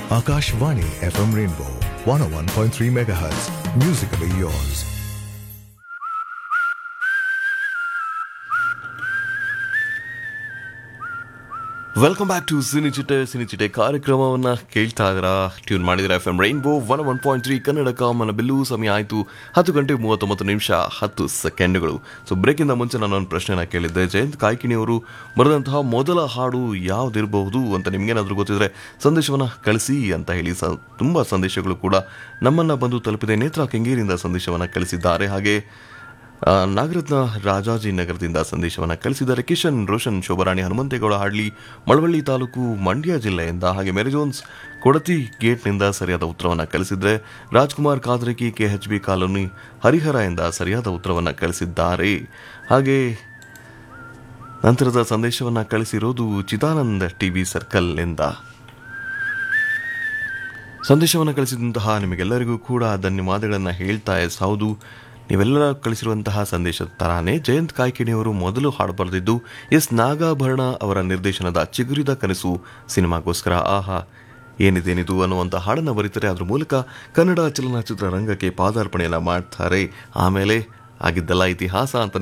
Akashvani FM Rainbow 101.3 MHz. Musically yours. Welcome back to ಸಿನಿಚಿಟೆ ಸಿನಿಚಿಟೆ ಕಾರ್ಯಕ್ರಮವನ್ನ ಕೇಳ್ತಾ ಇದ್ದೀರಾ ಟ್ಯೂನ್ ಮಾಡಿದ್ರೆ F M rainbow one one point three Kannada ಕಾಮನ ಬಿಲ್ಲು ಸಮಯ ಆಯಿತು ಹತ್ತು ಗಂಟೆ ಮೂವತ್ತೊಂಬತ್ತು ನಿಮಿಷ ಹತ್ತು ಸೆಕೆಂಡ್ಗಳು ಸೊ ಬ್ರೇಕಿಂದ ಮುಂಚೆ ನಾನು ಒಂದು ಪ್ರಶ್ನೆನ ಕೇಳಿದ್ದೆ ಜಯಂತ್ ಕಾಯ್ಕಿಣಿಯವರು ಬರೆದಂತಹ ಮೊದಲ ಹಾಡು ಯಾವುದಿರಬಹುದು ಅಂತ ನಿಮ್ಗೇನಾದರೂ ಗೊತ್ತಿದ್ರೆ ಸಂದೇಶವನ್ನು ಕಳಿಸಿ ಅಂತ ಹೇಳಿ ಸ ತುಂಬ ಸಂದೇಶಗಳು ಕೂಡ ನಮ್ಮನ್ನು ಬಂದು ತಲುಪಿದೆ ನೇತ್ರ ಕೆಂಗೇರಿಯಿಂದ ಸಂದೇಶವನ್ನು ಕಳಿಸಿದ್ದಾರೆ ಹಾಗೆ ಆ, ನಾಗರತ್ನ ರಾಜಾಜಿನಗರದಿಂದ ಸಂದೇಶವನ್ನು ಕಳಿಸಿದ್ದಾರೆ ಕಿಶನ್ ರೋಷನ್ ಶೋಭರಾಣಿ ಹನುಮಂತೇಗೌಡ ಹಾಡ್ಲಿ ಮಳವಳ್ಳಿ ತಾಲೂಕು ಮಂಡ್ಯ ಜಿಲ್ಲೆಯಿಂದ ಹಾಗೆ ಮೆರಿಜೋನ್ಸ್ ಕೊಡತಿ ಗೇಟ್ನಿಂದ ಸರಿಯಾದ ಉತ್ತರವನ್ನು ಕಳಿಸಿದ್ರೆ Rajkumar Kadriki K H B colony Harihara ಎಂದ ಸರಿಯಾದ ಉತ್ತರವನ್ನು ಕಳಿಸಿದ್ದಾರೆ ಹಾಗೆ ನಂತರದ ಸಂದೇಶವನ್ನು ಕಳಿಸಿರೋದು ಚಿದಾನಂದ ಟಿವಿ ಸರ್ಕಲ್ ಎಂದ ಸಂದೇಶವನ್ನು ಕಳಿಸಿದಂತಹ ನಿಮಗೆಲ್ಲರಿಗೂ ಕೂಡ ಧನ್ಯವಾದಗಳನ್ನು ಹೇಳ್ತಾ ಎಸ್ ಹೌದು ನೀವೆಲ್ಲ ಕಳಿಸಿರುವಂತಹ ಸಂದೇಶದ ತರಾನೇ ಜಯಂತ್ ಕಾಯ್ಕಿಣಿಯವರು ಮೊದಲು ಹಾಡು ಬರೆದಿದ್ದು ಎಸ್ ನಾಗಾಭರಣ ಅವರ ನಿರ್ದೇಶನದ ಚಿಗುರಿದ ಕನಸು ಸಿನಿಮಾಗೋಸ್ಕರ ಆಹಾ ಏನಿದೇನಿದು ಅನ್ನುವಂಥ ಹಾಡನ್ನು ಬರೀತಾರೆ ಅದ್ರ ಮೂಲಕ ಕನ್ನಡ ಚಲನಚಿತ್ರ ರಂಗಕ್ಕೆ ಪಾದಾರ್ಪಣೆಯನ್ನು ಮಾಡ್ತಾರೆ ಆಮೇಲೆ ಆಗಿದ್ದಲ್ಲ ಇತಿಹಾಸ ಅಂತ